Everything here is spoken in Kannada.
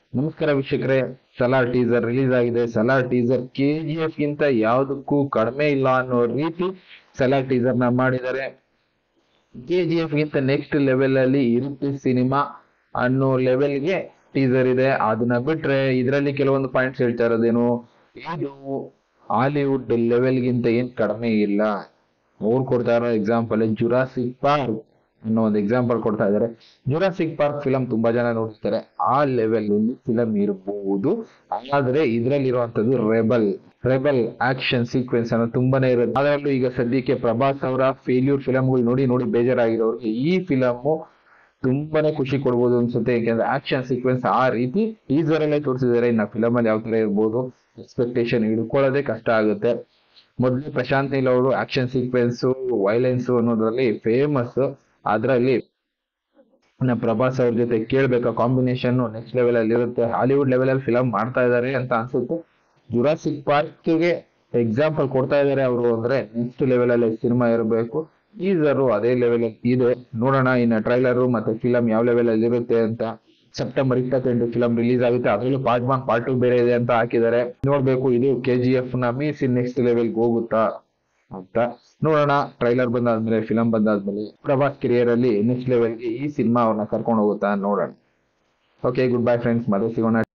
ನಮಸ್ಕಾರ ವೀಕ್ಷಕರೇ ಸಲಾರ್ ಟೀಸರ್ ರಿಲೀಸ್ ಆಗಿದೆ ಸಲಾರ್ ಟೀಸರ್ ಕೆ ಜಿ ಎಫ್ ಗಿಂತ ಯಾವುದಕ್ಕೂ ಕಡಿಮೆ ಇಲ್ಲ ಅನ್ನೋ ರೀತಿ ಸಲಾರ್ ಟೀಸರ್ ನ ಮಾಡಿದ್ದಾರೆ ಕೆ ಜಿ ಎಫ್ ಗಿಂತ ನೆಕ್ಸ್ಟ್ ಲೆವೆಲ್ ಅಲ್ಲಿ ಇರುತ್ತೆ ಸಿನಿಮಾ ಅನ್ನೋ ಲೆವೆಲ್ಗೆ ಟೀಸರ್ ಇದೆ ಅದನ್ನ ಬಿಟ್ರೆ ಇದರಲ್ಲಿ ಕೆಲವೊಂದು ಪಾಯಿಂಟ್ಸ್ ಹೇಳ್ತಾ ಇರೋದೇನು ಇದು ಹಾಲಿವುಡ್ ಲೆವೆಲ್ಗಿಂತ ಏನ್ ಕಡಿಮೆ ಇಲ್ಲ ಅವ್ರು ಕೊಡ್ತಾ ಇರೋ ಎಕ್ಸಾಂಪಲ್ ಜುರಾಸಿಕ್ ಪಾರ್ಕ್ ಅನ್ನೋ ಒಂದು ಎಕ್ಸಾಂಪಲ್ ಕೊಡ್ತಾ ಇದ್ದಾರೆ ಜುರಾಸಿಕ್ ಪಾರ್ಕ್ ಫಿಲಂ ತುಂಬಾ ಜನ ನೋಡ್ತಾರೆ ಆ ಲೆವೆಲ್ ಫಿಲಂ ಇರಬಹುದು ಆದ್ರೆ ಇದ್ರಲ್ಲಿರುವಂತದ್ದು ರೆಬಲ್ ರೆಬಲ್ ಆಕ್ಷನ್ ಸೀಕ್ವೆನ್ಸ್ ಅನ್ನೋ ತುಂಬಾನೇ ಇರುತ್ತೆ ಅದರಲ್ಲೂ ಈಗ ಸದ್ಯಕ್ಕೆ ಪ್ರಭಾಸ್ ಅವರ ಫೇಲ್ಯೂರ್ ಫಿಲಂಗಳು ನೋಡಿ ನೋಡಿ ಬೇಜಾರಾಗಿರೋರಿಗೆ ಈ ಫಿಲಮ್ ತುಂಬಾನೇ ಖುಷಿ ಕೊಡ್ಬೋದು ಅನ್ಸುತ್ತೆ ಯಾಕೆಂದ್ರೆ ಆಕ್ಷನ್ ಸೀಕ್ವೆನ್ಸ್ ಆ ರೀತಿ ಟೀಸರ್ ಅಲ್ಲೇ ತೋರಿಸಿದ್ದಾರೆ ಇನ್ನ ಫಿಲಮ್ ಅಲ್ಲಿ ಯಾವ ತರ ಇರ್ಬೋದು ಎಕ್ಸ್ಪೆಕ್ಟೇಷನ್ ಹಿಡ್ಕೊಳ್ಳೋದೇ ಕಷ್ಟ ಆಗುತ್ತೆ ಮೊದಲು ಪ್ರಶಾಂತ್ ನೀಲ್ ಅವರು ಆಕ್ಷನ್ ಸೀಕ್ವೆನ್ಸ್ ವೈಲೆನ್ಸ್ ಅನ್ನೋದ್ರಲ್ಲಿ ಫೇಮಸ್ ಅದರಲ್ಲಿ ನಮ್ಮ ಪ್ರಭಾಸ್ ಅವ್ರ ಜೊತೆ ಕೇಳ್ಬೇಕಾ ಕಾಂಬಿನೇಷನ್ ನೆಕ್ಸ್ಟ್ ಲೆವೆಲ್ ಅಲ್ಲಿ ಇರುತ್ತೆ ಹಾಲಿವುಡ್ ಲೆವೆಲ್ ಅಲ್ಲಿ ಫಿಲಂ ಮಾಡ್ತಾ ಇದ್ದಾರೆ ಅಂತ ಅನ್ಸುತ್ತೆ ಜುರಾಸಿಕ್ ಪಾರ್ಕ್ ಗೆ ಎಕ್ಸಾಂಪಲ್ ಕೊಡ್ತಾ ಇದ್ದಾರೆ ಅವರು ಅಂದ್ರೆ ನೆಕ್ಸ್ಟ್ ಲೆವೆಲ್ ಅಲ್ಲಿ ಸಿನಿಮಾ ಇರಬೇಕು ಟೀಸರ್ ಅದೇ ಲೆವೆಲ್ ಅಲ್ಲಿ ಇದೆ ನೋಡೋಣ ಇನ್ನು ಟ್ರೈಲರ್ ಮತ್ತೆ ಫಿಲಂ ಯಾವ ಲೆವೆಲ್ ಅಲ್ಲಿ ಇರುತ್ತೆ ಅಂತ ಸೆಪ್ಟೆಂಬರ್ ಇಪ್ಪತ್ತೆಂಟು ಫಿಲಂ ರಿಲೀಸ್ ಆಗುತ್ತೆ ಅದರಲ್ಲೂ ಪಾರ್ಟ್ ಒನ್ ಪಾರ್ಟ್ ಟು ಬೇರೆ ಇದೆ ಅಂತ ಹಾಕಿದ್ದಾರೆ ನೋಡ್ಬೇಕು ಇದು ಕೆ ಜಿ ಎಫ್ ನ ಮೀಸಿ ನೆಕ್ಸ್ಟ್ ಲೆವೆಲ್ಗೆ ಹೋಗುತ್ತಾ ಅಂತ ನೋಡೋಣ ಟ್ರೈಲರ್ ಬಂದಾದ್ಮೇಲೆ ಫಿಲಂ ಬಂದಾದ್ಮೇಲೆ ಪ್ರಭಾಸ್ ಕೆರಿಯರ್ ಅಲ್ಲಿ ನೆಕ್ಸ್ಟ್ ಲೆವೆಲ್ಗೆ ಈ ಸಿನಿಮಾ ಅವ್ರನ್ನ ಕರ್ಕೊಂಡು ಹೋಗುತ್ತಾ ನೋಡೋಣ ಓಕೆ ಗುಡ್ ಬೈ ಫ್ರೆಂಡ್ಸ್ ಮತ್ತೆ ಸಿಗೋಣ